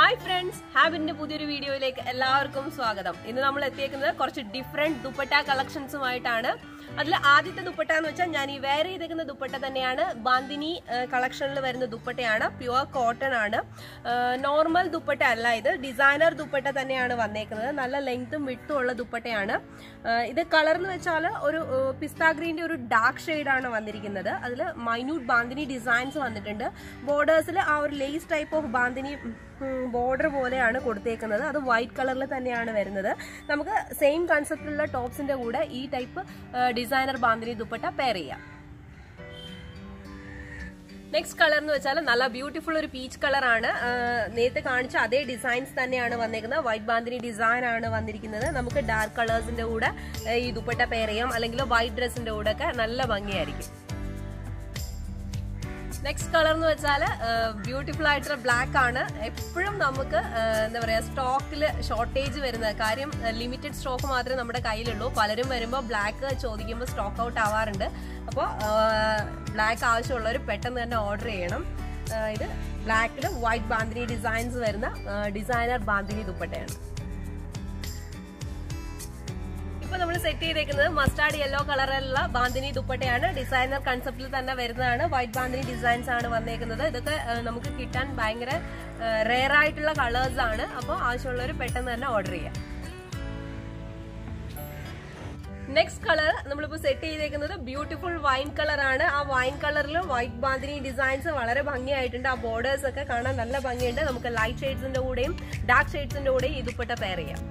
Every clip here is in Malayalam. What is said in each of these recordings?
ഹായ് ഫ്രണ്ട്സ് ഹാബിന്റെ പുതിയൊരു വീഡിയോയിലേക്ക് എല്ലാവർക്കും സ്വാഗതം ഇന്ന് നമ്മൾ എത്തിയേക്കുന്നത് കുറച്ച് ഡിഫറെന്റ് ദുപ്പട്ട കളക്ഷൻസുമായിട്ടാണ് അതിൽ ആദ്യത്തെ ദുപ്പട്ട എന്ന് വെച്ചാൽ ഞാൻ ഈ വെയർ ചെയ്തേക്കുന്ന ദുപ്പട്ട തന്നെയാണ് ബാന്തിനി കളക്ഷനിൽ വരുന്ന ദുപ്പട്ടയാണ് പ്യുവർ കോട്ടൺ ആണ് നോർമൽ ദുപ്പട്ട അല്ല ഇത് ഡിസൈനർ ദുപ്പട്ട തന്നെയാണ് വന്നേക്കുന്നത് നല്ല ലെങ്തും വിട്ടും ഉള്ള ദുപ്പട്ടയാണ് ആ, ഇത് കളർ എന്ന് വെച്ചാൽ ഒരു പിസ്ത ഗ്രീന്റെ ഒരു ഡാർക്ക് ആണ് വന്നിരിക്കുന്നത് അതിൽ മൈന്യൂട്ട് ബാന്തിനി ഡിസൈൻസ് വന്നിട്ടുണ്ട് ബോർഡേഴ്സിൽ ആ ഒരു lace type of bandhani border പോലെയാണ് കൊടുത്തേക്കുന്നത് അത് വൈറ്റ് കളറിൽ തന്നെയാണ് വരുന്നത് നമുക്ക് സെയിം കൺസെപ്റ്റിലുള്ള ടോപ്സിന്റെ കൂടെ ഈ type designer bandhani dupatta pair ചെയ്യാം നെക്സ്റ്റ് കളർ എന്ന് വെച്ചാൽ നല്ല ബ്യൂട്ടിഫുൾ ഒരു പീച്ച് കളറാണ് നേരത്തെ കാണിച്ച അതേ ഡിസൈൻസ് തന്നെയാണ് വന്നിരിക്കുന്നത് വൈറ്റ് ബാന്തിനി ഡിസൈൻ ആണ് വന്നിരിക്കുന്നത് നമുക്ക് ഡാർക്ക് കളേഴ്സിന്റെ കൂടെ ആ, ഈ ദുപ്പട്ട പെയർ ചെയ്യാം അല്ലെങ്കിൽ വൈറ്റ് ഡ്രസ്സിന്റെ കൂടെ ഒക്കെ നല്ല ഭംഗിയായിരിക്കും നെക്സ്റ്റ് കളർ എന്ന് വെച്ചാൽ ബ്യൂട്ടിഫുൾ ആയിട്ടുള്ള ബ്ലാക്ക് ആണ് എപ്പോഴും നമുക്ക് ആ, എന്താ പറയാ സ്റ്റോക്കിൽ ഷോർട്ടേജ് വരുന്ന കാര്യം ലിമിറ്റഡ് സ്റ്റോക്ക് മാത്രമേ നമ്മുടെ കയ്യിലുള്ളൂ പലരും വരുമ്പോൾ ബ്ലാക്ക് ചോദിക്കുമ്പോൾ സ്റ്റോക്ക് ഔട്ട് ആവാറുണ്ട് അപ്പോൾ ബ്ലാക്ക് ആവശ്യമുള്ളവർ പെട്ടെന്ന് തന്നെ ഓർഡർ ചെയ്യണം ആ, ഇത് ബ്ലാക്കിൽ വൈറ്റ് ബാന്തിനി ഡിസൈൻസ് വരുന്ന ഡിസൈനർ ബാന്തിനി ദുപ്പട്ടയാണ് ഇപ്പൊ നമ്മൾ സെറ്റ് ചെയ്തേക്കുന്നത് മസ്റ്റാർഡ് യെല്ലോ കളറിലുള്ള ബാന്തിനി ദുപ്പട്ടയാണ് ഡിസൈനർ കൺസെപ്റ്റിൽ തന്നെ വരുന്നതാണ് വൈറ്റ് ബാന്തിനി ഡിസൈൻസ് ആണ് വന്നേക്കുന്നത് ഇതൊക്കെ ആ, നമുക്ക് കിട്ടാൻ ഭയങ്കര റെയർ ആയിട്ടുള്ള കളേഴ്സ് ആണ് അപ്പോൾ ആവശ്യമുള്ളവർ പെട്ടെന്ന് തന്നെ ഓർഡർ ചെയ്യാം നെക്സ്റ്റ് കളർ നമ്മളിപ്പോ സെറ്റ് ചെയ്തേക്കുന്നത് ബ്യൂട്ടിഫുൾ വൈൻ കളർ ആണ് ആ വൈൻ കളറിൽ വൈറ്റ് ബാന്തിനി ഡിസൈൻസ് വളരെ ഭംഗിയായിട്ടുണ്ട് ആ ബോർഡേഴ്സ് ഒക്കെ കാണാൻ നല്ല ഭംഗിയുണ്ട് നമുക്ക് ലൈറ്റ് ഷെയ്ഡ്സിന്റെ കൂടെയും ഡാർക്ക് ഷെയ്ഡ്സിന്റെ കൂടെയും ഈ ദുപ്പട്ട പെയർ ചെയ്യാം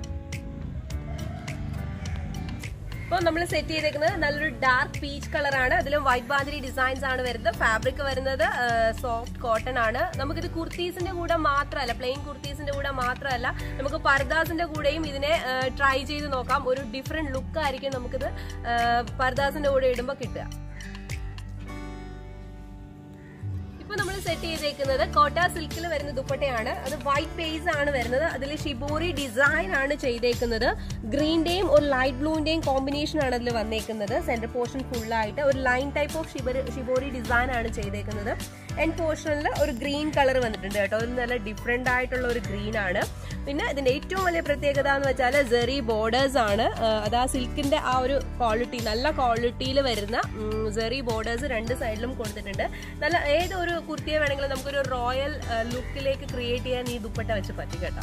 ഇപ്പോൾ നമ്മൾ സെറ്റ് ചെയ്തേക്കുന്നത് നല്ലൊരു ഡാർക്ക് പീച്ച് കളറാണ് അതിലും വൈറ്റ് ബാന്തിരി ഡിസൈൻസ് ആണ് വരുന്നത് ഫാബ്രിക് വരുന്നത് സോഫ്റ്റ് കോട്ടൺ ആണ് നമുക്കിത് കുർത്തീസിന്റെ കൂടെ മാത്രമല്ല പ്ലെയിൻ കുർത്തീസിന്റെ കൂടെ മാത്രമല്ല നമുക്ക് പർദാസിന്റെ കൂടെയും ഇതിനെ ട്രൈ ചെയ്ത് നോക്കാം ഒരു ഡിഫറെന്റ് ലുക്ക് ആയിരിക്കും നമുക്കിത് ആ, പർദാസിന്റെ കൂടെ ഇടുമ്പോൾ കിട്ടുക ഇപ്പൊ നമ്മൾ സെറ്റ് ചെയ്തേക്കുന്നത് കോട്ട സിൽക്കിൽ വരുന്ന ദുപ്പട്ടയാണ് അത് വൈറ്റ് ബേസ് ആണ് വരുന്നത് അതിൽ ഷിബോറി ഡിസൈൻ ആണ് ചെയ്തേക്കുന്നത് ഗ്രീന്റെയും ഒരു ലൈറ്റ് ബ്ലൂവിന്റെയും കോമ്പിനേഷൻ ആണ് അതിൽ വന്നേക്കുന്നത് സെന്റർ പോർഷൻ ഫുൾ ആയിട്ട് ഒരു line type of shibori design ആണ് ചെയ്തേക്കുന്നത് എൻഡ് പോർഷനിൽ ഒരു ഗ്രീൻ കളർ വന്നിട്ടുണ്ട് കേട്ടോ ഒരു നല്ല ഡിഫറെന്റ് ആയിട്ടുള്ള ഒരു ഗ്രീൻ ആണ് പിന്നെ ഇതിന്റെ ഏറ്റവും വലിയ പ്രത്യേകത എന്ന് വെച്ചാൽ ജെറി ബോർഡേഴ്സ് ആണ് ആ, അത് ആ സിൽക്കിന്റെ ആ ഒരു ക്വാളിറ്റി നല്ല ക്വാളിറ്റിയിൽ വരുന്ന ജെറി ബോർഡേഴ്സ് രണ്ട് സൈഡിലും കൊടുത്തിട്ടുണ്ട് നല്ല ഏതൊരു കുർത്തിയെ വേണമെങ്കിലും നമുക്കൊരു റോയൽ ലുക്കിലേക്ക് ക്രിയേറ്റ് ചെയ്യാൻ ഈ ദുപ്പട്ട വെച്ച് പറ്റും കേട്ടോ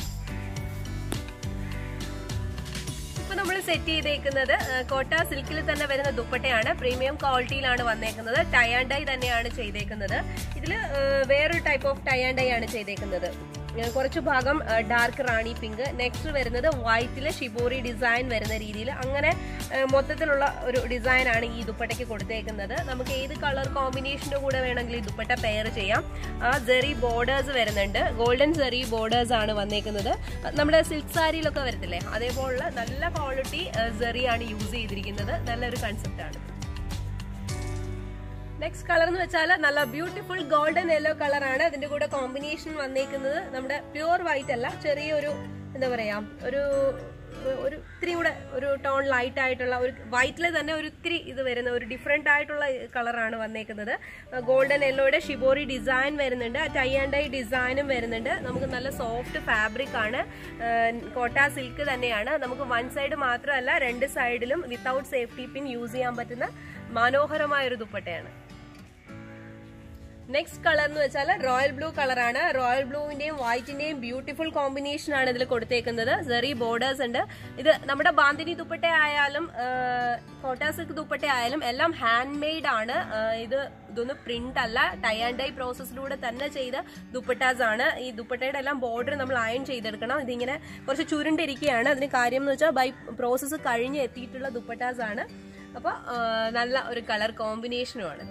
ഇപ്പൊ നമ്മൾ സെറ്റ് ചെയ്തേക്കുന്നത് ആ, കോട്ട സിൽക്കിൽ തന്നെ വരുന്ന ദുപ്പട്ടയാണ് പ്രീമിയം ക്വാളിറ്റിയിലാണ് വന്നേക്കുന്നത് ടൈ ആൻഡ് ഡൈ തന്നെയാണ് ചെയ്തേക്കുന്നത് ഇതിൽ വേറൊരു type of tie and dye ആണ് ചെയ്തേക്കുന്നത് ആ, കുറച്ച് ഭാഗം ഡാർക്ക് റാണി പിങ്ക് നെക്സ്റ്റ് വരുന്നത് വൈറ്റിലെ ഷിബോറി ഡിസൈൻ വരുന്ന രീതിയിൽ അങ്ങനെ ആ, മൊത്തത്തിലുള്ള ഒരു ഡിസൈൻ ആണ് ഈ ദുപ്പട്ടയ്ക്ക് കൊടുത്തേക്കുന്നത് നമുക്ക് ഏത് കളർ കോമ്പിനേഷന്റെ കൂടെ വേണമെങ്കിൽ ഈ ദുപ്പട്ട പെയർ ചെയ്യാം ആ ജെറി ബോർഡേഴ്സ് വരുന്നുണ്ട് ഗോൾഡൻ ജെറി ബോർഡേഴ്സ് ആണ് വന്നേക്കുന്നത് നമ്മുടെ സിൽക്ക് സാരിയിലൊക്കെ വരത്തില്ലേ അതേപോലുള്ള നല്ല ക്വാളിറ്റി ജെറിയാണ് യൂസ് ചെയ്തിരിക്കുന്നത് നല്ലൊരു കൺസെപ്റ്റ് ആണ് നെക്സ്റ്റ് കളർ എന്ന് വെച്ചാൽ നല്ല ബ്യൂട്ടിഫുൾ ഗോൾഡൻ യെല്ലോ കളറാണ് അതിന്റെ കൂടെ കോമ്പിനേഷൻ വന്നേക്കുന്നത് നമ്മുടെ പ്യുവർ വൈറ്റ് അല്ല ചെറിയൊരു എന്താ പറയാ ഒരു ഒരു ഇത്തിരി കൂടെ ഒരു ടോൺ ലൈറ്റ് ആയിട്ടുള്ള ഒരു വൈറ്റിൽ തന്നെ ഒരു ഇത്തിരി ഇത് വരുന്ന ഒരു ഡിഫറെന്റ് ആയിട്ടുള്ള കളറാണ് വന്നേക്കുന്നത് ഗോൾഡൻ യെല്ലോയുടെ ഷിബോറി ഡിസൈൻ വരുന്നുണ്ട് ടൈ ആൻഡ് ഡൈ ഡിസൈനും വരുന്നുണ്ട് നമുക്ക് നല്ല സോഫ്റ്റ് ഫാബ്രിക് ആണ് കോട്ട സിൽക്ക് തന്നെയാണ് നമുക്ക് വൺ സൈഡ് മാത്രമല്ല രണ്ട് സൈഡിലും വിത്തൗട്ട് സേഫ്റ്റി പിൻ യൂസ് ചെയ്യാൻ പറ്റുന്ന മനോഹരമായ ഒരു ദുപ്പട്ടയാണ് നെക്സ്റ്റ് കളർ എന്ന് വെച്ചാൽ റോയൽ ബ്ലൂ കളറാണ് റോയൽ ബ്ലൂവിന്റെയും വൈറ്റിന്റെയും ബ്യൂട്ടിഫുൾ കോമ്പിനേഷൻ ആണ് ഇതിൽ കൊടുത്തേക്കുന്നത് സെറി ബോർഡേഴ്സ് ഉണ്ട് ഇത് നമ്മുടെ ബാന്തിനി ദുപ്പട്ട ആയാലും കോട്ടാ സിൽക്ക് ദുപ്പട്ട ആയാലും എല്ലാം ഹാൻഡ് മെയ്ഡ് ആണ് ആ, ഇത് ഇതൊന്നും പ്രിന്റ് അല്ല ടൈ ആൻഡ് ഡൈ പ്രോസസ്സിലൂടെ തന്നെ ചെയ്ത ദുപ്പട്ടാസ് ആണ് ഈ ദുപ്പട്ടയുടെ എല്ലാം ബോർഡർ നമ്മൾ അയൺ ചെയ്തെടുക്കണം ഇതിങ്ങനെ കുറച്ച് ചുരുണ്ടിരിക്കുകയാണ് അതിന് കാര്യം എന്ന് വെച്ചാൽ ബൈ പ്രോസസ്സ് കഴിഞ്ഞ് എത്തിയിട്ടുള്ള ദുപ്പട്ടാസ് ആണ് അപ്പോൾ നല്ല ഒരു കളർ കോമ്പിനേഷനുമാണ്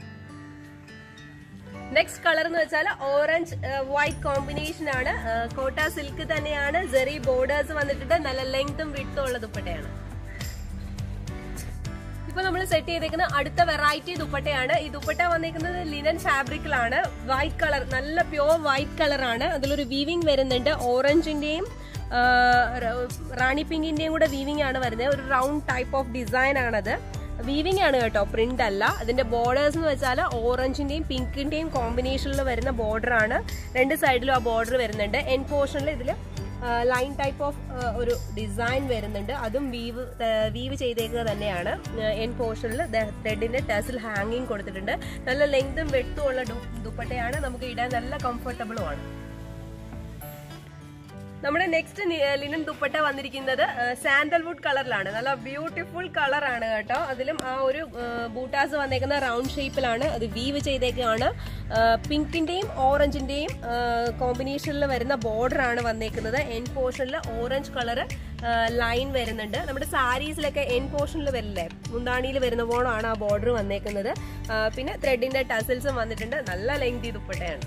നെക്സ്റ്റ് കളർ എന്ന് വെച്ചാൽ ഓറഞ്ച് വൈറ്റ് കോമ്പിനേഷൻ ആണ് കോട്ട സിൽക്ക് തന്നെയാണ് ജെറി ബോർഡേഴ്സ് വന്നിട്ടുണ്ട് നല്ല ലെങ്തും വിട്ടും ഉള്ള ദുപ്പട്ടയാണ് ഇപ്പൊ നമ്മൾ സെറ്റ് ചെയ്തേക്കുന്ന അടുത്ത വെറൈറ്റി ദുപ്പട്ടയാണ് ഈ ദുപ്പട്ട വന്നേക്കുന്നത് ലിനൻ ഫാബ്രിക്കിലാണ് വൈറ്റ് കളർ നല്ല പ്യോർ വൈറ്റ് കളറാണ് അതിലൊരു വീവിംഗ് വരുന്നുണ്ട് ഓറഞ്ചിന്റെയും റാണി പിങ്കിന്റെയും കൂടെ വീവിംഗ് ആണ് വരുന്നത് ഒരു റൗണ്ട് ടൈപ്പ് ഓഫ് ഡിസൈൻ ആണത് വീവിംഗ് ആണ് കേട്ടോ പ്രിന്റ് അല്ല ഇതിന്റെ ബോർഡേഴ്സ് എന്ന് വെച്ചാൽ ഓറഞ്ചിന്റെയും പിങ്കിന്റെയും കോമ്പിനേഷനിൽ വരുന്ന ബോർഡർ ആണ് രണ്ട് സൈഡിലും ആ ബോർഡർ വരുന്നുണ്ട് എൻ പോർഷനിൽ ഇതിൽ ലൈൻ ടൈപ്പ് ഓഫ് ഒരു ഡിസൈൻ വരുന്നുണ്ട് അതും വീവ് വീവ് ചെയ്തേക്കുക തന്നെയാണ് എൻ പോർഷനിൽ ത്രെഡിന്റെ ടെസിൽ ഹാങ്ങിങ് കൊടുത്തിട്ടുണ്ട് നല്ല ലെങ്തും വെട്ടും ഉള്ള ദു- ദുപ്പട്ടയാണ് നമുക്ക് ഇടാൻ നല്ല കംഫർട്ടബിളും ആണ് നമ്മുടെ നെക്സ്റ്റ് ലിനൻ ദുപ്പട്ട വന്നിരിക്കുന്നത് സാൻഡൽവുഡ് കളറിലാണ് നല്ല ബ്യൂട്ടിഫുൾ കളറാണ് കേട്ടോ അതിലും ആ ഒരു ബൂട്ടാസ് വന്നേക്കുന്ന റൗണ്ട് ഷേപ്പിലാണ് അത് വീവ് ചെയ്തേക്കാണ് പിങ്കിന്റെയും ഓറഞ്ചിന്റെയും കോമ്പിനേഷനിൽ വരുന്ന ബോർഡർ ആണ് വന്നേക്കുന്നത് എൻ പോർഷനിൽ ഓറഞ്ച് കളർ ലൈൻ വരുന്നുണ്ട് നമ്മുടെ സാരീസിലൊക്കെ എൻ പോർഷനിൽ വരില്ലേ മുന്താണിയിൽ വരുന്ന പോണാണ് ആ ബോർഡർ വന്നേക്കുന്നത് ആ, പിന്നെ ത്രെഡിന്റെ ടസിൽസും വന്നിട്ടുണ്ട് നല്ല ലെങ്തി ദുപ്പട്ടയാണ്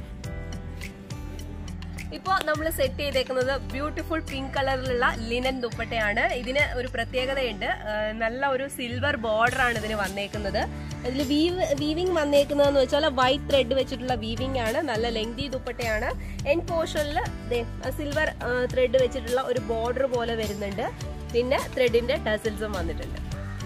ഇപ്പോ നമ്മൾ സെറ്റ് ചെയ്തേക്കുന്നത് ബ്യൂട്ടിഫുൾ പിങ്ക് കളറിലുള്ള ലിനൻ ദുപ്പട്ടയാണ് ഇതിന് ഒരു പ്രത്യേകതയുണ്ട് ആ, നല്ല ഒരു സിൽവർ ബോർഡർ ആണ് ഇതിന് വന്നേക്കുന്നത് ഇതിൽ വീവ് വീവിംഗ് വന്നേക്കുന്നതെന്ന് വെച്ചാൽ വൈറ്റ് ത്രെഡ് വെച്ചിട്ടുള്ള വീവിംഗ് ആണ് നല്ല ലെങ്തി ദുപ്പട്ടയാണ് എൻ പോർഷനിൽ സിൽവർ ത്രെഡ് വെച്ചിട്ടുള്ള ഒരു ബോർഡർ പോലെ വരുന്നുണ്ട് പിന്നെ ത്രെഡിന്റെ ടസിൽസും വന്നിട്ടുണ്ട്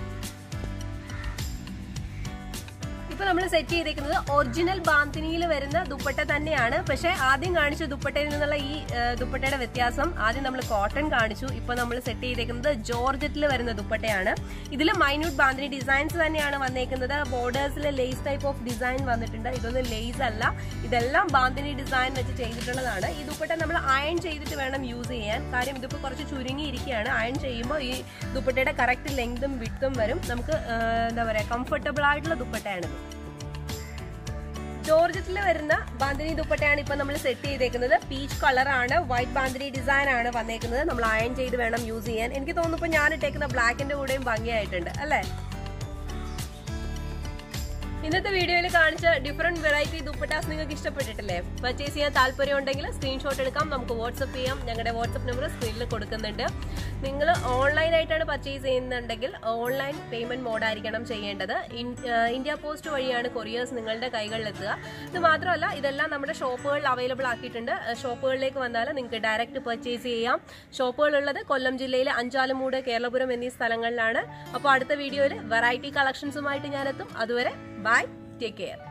ഇപ്പൊ നമ്മൾ സെറ്റ് ചെയ്തേക്കുന്നത് ഒറിജിനൽ ബാന്തിനിയിൽ വരുന്ന ദുപ്പട്ട തന്നെയാണ് പക്ഷെ ആദ്യം കാണിച്ച ദുപ്പട്ടയിൽ നിന്നുള്ള ഈ ആ, ദുപ്പട്ടയുടെ വ്യത്യാസം ആദ്യം നമ്മൾ കോട്ടൺ കാണിച്ചു ഇപ്പൊ നമ്മൾ സെറ്റ് ചെയ്തേക്കുന്നത് ജോർജറ്റിൽ വരുന്ന ദുപ്പട്ടയാണ് ഇതിൽ മൈന്യൂട്ട് ബാന്തിനി ഡിസൈൻസ് തന്നെയാണ് വന്നേക്കുന്നത് ബോർഡേഴ്സിൽ ലേസ് ടൈപ്പ് ഓഫ് ഡിസൈൻ വന്നിട്ടുണ്ട് ഇതൊന്നും ലേസ് അല്ല ഇതെല്ലാം ബാന്തിനി ഡിസൈൻ വെച്ച് ചെയ്തിട്ടുള്ളതാണ് ഈ ദുപ്പട്ട നമ്മൾ അയൺ ചെയ്തിട്ട് വേണം യൂസ് ചെയ്യാൻ കാര്യം ഇതിപ്പോ കുറച്ച് ചുരുങ്ങിയിരിക്കുകയാണ് അയൺ ചെയ്യുമ്പോൾ ഈ ദുപ്പട്ടയുടെ കറക്റ്റ് ലെങ്തും വിട്ടും വരും നമുക്ക് ആ, എന്താ പറയാ കംഫർട്ടബിൾ ആയിട്ടുള്ള ദുപ്പട്ടയാണിത് ജോർജറ്റിൽ വരുന്ന ബാന്തിനി ദുപ്പട്ടയാണ് ഇപ്പൊ നമ്മൾ സെറ്റ് ചെയ്തേക്കുന്നത് പീച്ച് കളറാണ് വൈറ്റ് ബാന്തിനി ഡിസൈൻ ആണ് വന്നേക്കുന്നത് നമ്മൾ അയൺ ചെയ്ത് വേണം യൂസ് ചെയ്യാൻ എനിക്ക് തോന്നുന്നു ഇപ്പൊ ഞാൻ ഇട്ടേക്കുന്ന ബ്ലാക്കിന്റെ കൂടെയും ഭംഗിയായിട്ടുണ്ട് അല്ലേ ഇന്നത്തെ വീഡിയോയിൽ കാണിച്ച ഡിഫറെന്റ് വെറൈറ്റി ദുപ്പട്ടാസ് നിങ്ങൾക്ക് ഇഷ്ടപ്പെട്ടിട്ടില്ലേ പർച്ചേസ് ചെയ്യാൻ താല്പര്യം ഉണ്ടെങ്കിൽ സ്ക്രീൻഷോട്ട് എടുക്കാം നമുക്ക് വാട്സപ്പ് ചെയ്യാം ഞങ്ങളുടെ വാട്സപ്പ് നമ്പർ സ്ക്രീനിൽ കൊടുക്കുന്നുണ്ട് നിങ്ങൾ ഓൺലൈൻ ആയിട്ടാണ് പർച്ചേസ് ചെയ്യുന്നുണ്ടെങ്കിൽ ഓൺലൈൻ പേയ്മെന്റ് മോഡായിരിക്കണം ചെയ്യേണ്ടത് ഇൻ- ഏഹ് ഇന്ത്യ പോസ്റ്റ് വഴിയാണ് കൊറിയേഴ്സ് നിങ്ങളുടെ കൈകളിലെത്തുക ഇത് മാത്രമല്ല ഇതെല്ലാം നമ്മുടെ ഷോപ്പുകളിൽ അവൈലബിൾ ആക്കിയിട്ടുണ്ട് ഏഹ് ഷോപ്പുകളിലേക്ക് വന്നാൽ നിങ്ങൾക്ക് ഡയറക്റ്റ് പർച്ചേസ് ചെയ്യാം ഷോപ്പുകളുള്ളത് കൊല്ലം ജില്ലയിലെ അഞ്ചാലുമൂട് കേരളപുരം എന്നീ സ്ഥലങ്ങളിലാണ് അപ്പോൾ അടുത്ത വീഡിയോയിൽ വെറൈറ്റി കളക്ഷൻസുമായിട്ട് ഞാൻ എത്തും അതുവരെ ബൈ ടേക്ക് കെയർ